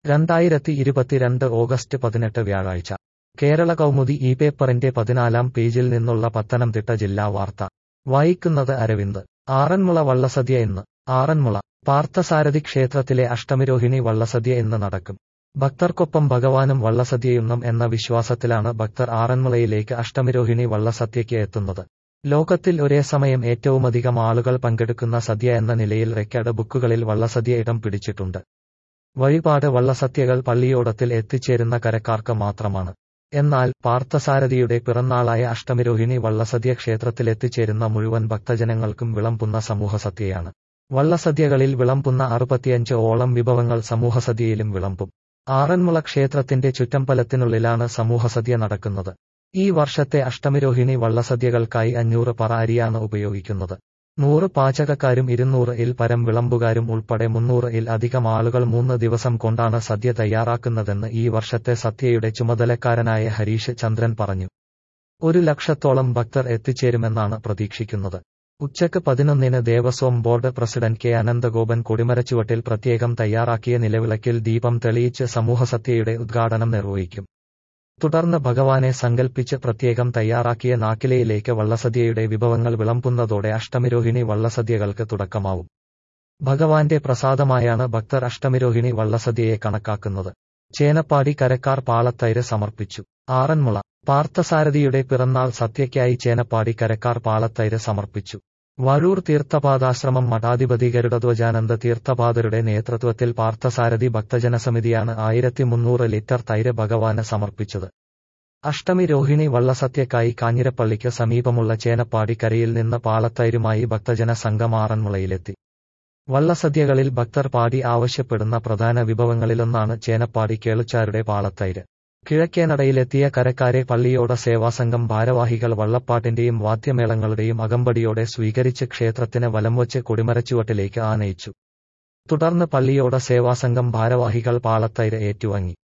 രണ്ടായിരത്തി ഇരുപത്തിരണ്ട് ഓഗസ്റ്റ് പതിനെട്ട് വ്യാഴാഴ്ച കേരള കൗമുദി ഈ പേപ്പറിന്റെ പതിനാലാം പേജിൽ നിന്നുള്ള പത്തനംതിട്ട ജില്ലാ വാർത്ത വായിക്കുന്നത് അരവിന്ദ് ആറന്മുള വള്ളസദ്യ ഇന്ന് ആറന്മുള പാർത്ഥസാരഥി ക്ഷേത്രത്തിലെ അഷ്ടമിരോഹിണി വള്ളസദ്യ ഇന്ന് നടക്കും ഭക്തർക്കൊപ്പം ഭഗവാനും വള്ളസദ്യയുണ്ണം എന്ന വിശ്വാസത്തിലാണ് ഭക്തർ ആറന്മുളയിലേക്ക് അഷ്ടമിരോഹിണി വള്ളസദ്യയ്ക്ക് എത്തുന്നത് ലോകത്തിൽ ഒരേ സമയം ഏറ്റവുമധികം ആളുകൾ പങ്കെടുക്കുന്ന സദ്യ എന്ന നിലയിൽ റെക്കോർഡ് ബുക്കുകളിൽ വള്ളസദ്യ ഇടം പിടിച്ചിട്ടുണ്ട് വഴിപാട് വള്ളസദ്യകൾ പള്ളിയോടത്തിൽ എത്തിച്ചേരുന്ന കരക്കാർക്ക് മാത്രമാണ് എന്നാൽ പാർത്ഥസാരഥിയുടെ പിറന്നാളായ അഷ്ടമിരോഹിണി വള്ളസദ്യ ക്ഷേത്രത്തിലെത്തിച്ചേരുന്ന മുഴുവൻ ഭക്തജനങ്ങൾക്കും വിളമ്പുന്ന സമൂഹസദ്യയാണ് വള്ളസദ്യകളിൽ വിളമ്പുന്ന അറുപത്തിയഞ്ച് ഓളം വിഭവങ്ങൾ സമൂഹസദ്യയിലും വിളമ്പും ആറന്മുള ക്ഷേത്രത്തിന്റെ ചുറ്റമ്പലത്തിനുള്ളിലാണ് സമൂഹസദ്യ നടക്കുന്നത് ഈ വർഷത്തെ അഷ്ടമിരോഹിണി വള്ളസദ്യകൾക്കായി അഞ്ഞൂറ് പറ അരിയാണ് ഉപയോഗിക്കുന്നത് നൂറ് പാചകക്കാരും ഇരുന്നൂറ് ഇൽ പരം വിളമ്പുകാരും ഉൾപ്പെടെ മുന്നൂറ് ഇൽ അധികം ആളുകൾ മൂന്ന് ദിവസം കൊണ്ടാണ് സദ്യ തയ്യാറാക്കുന്നതെന്ന് ഈ വർഷത്തെ സദ്യയുടെ ചുമതലക്കാരനായ ഹരീഷ് ചന്ദ്രൻ പറഞ്ഞു ഒരു ലക്ഷത്തോളം ഭക്തർ എത്തിച്ചേരുമെന്നാണ് പ്രതീക്ഷിക്കുന്നത് ഉച്ചക്ക് പതിനൊന്നിന് Devaswom board president K Ananthagopan കൊടിമരച്ചുവട്ടിൽ പ്രത്യേകം തയ്യാറാക്കിയ നിലവിളക്കിൽ ദീപം തെളിയിച്ച് സമൂഹസത്യയുടെ ഉദ്ഘാടനം നിർവഹിക്കും തുടർന്ന് ഭഗവാനെ സങ്കൽപ്പിച്ച് പ്രത്യേകം തയ്യാറാക്കിയ നാക്കിലയിലേക്ക് വള്ളസദ്യയുടെ വിഭവങ്ങൾ വിളമ്പുന്നതോടെ അഷ്ടമിരോഹിണി വള്ളസദ്യകൾക്ക് തുടക്കമാവും ഭഗവാന്റെ പ്രസാദമായാണ് ഭക്തർ അഷ്ടമിരോഹിണി വള്ളസദ്യയെ കണക്കാക്കുന്നത് ചേനപ്പാടി കരക്കാർ പാളത്തൈര് സമർപ്പിച്ചു ആറന്മുള പാർത്ഥസാരഥിയുടെ പിറന്നാൾ സത്യയ്ക്കായി ചേനപ്പാടി കരക്കാർ പാളത്തൈര് സമർപ്പിച്ചു വഴൂർ തീർത്ഥപാദാശ്രമം മഠാധിപതി ഗരുഡധ്വജാനന്ദ തീർത്ഥപാദരുടെ നേതൃത്വത്തിൽ പാർത്ഥസാരഥി ഭക്തജനസമിതിയാണ് ആയിരത്തി മുന്നൂറ് ലിറ്റർ തൈര് ഭഗവാന് സമർപ്പിച്ചത് അഷ്ടമി രോഹിണി വള്ളസത്യക്കായി കാഞ്ഞിരപ്പള്ളിക്ക് സമീപമുള്ള ചേനപ്പാടി കരയിൽ നിന്ന് പാളത്തൈരുമായി ഭക്തജന സംഘം ആറന്മുളയിലെത്തി വള്ളസദ്യകളിൽ ഭക്തർ പാടി ആവശ്യപ്പെടുന്ന പ്രധാന വിഭവങ്ങളിലൊന്നാണ് ചേനപ്പാടി കേളുച്ചാരുടെ പാളത്തൈര് കിഴക്കേനടയിലെത്തിയ കരക്കാരെ പള്ളിയോട സേവാസംഘം ഭാരവാഹികൾ വള്ളപ്പാട്ടിന്റെയും വാദ്യമേളങ്ങളുടെയും അകമ്പടിയോടെ സ്വീകരിച്ച് ക്ഷേത്രത്തിന് വലംവച്ച് കൊടിമരച്ചുവട്ടിലേക്ക് ആനയിച്ചു തുടർന്ന് പള്ളിയോട സേവാസംഘം ഭാരവാഹികൾ പാളത്തൈര് ഏറ്റുവാങ്ങി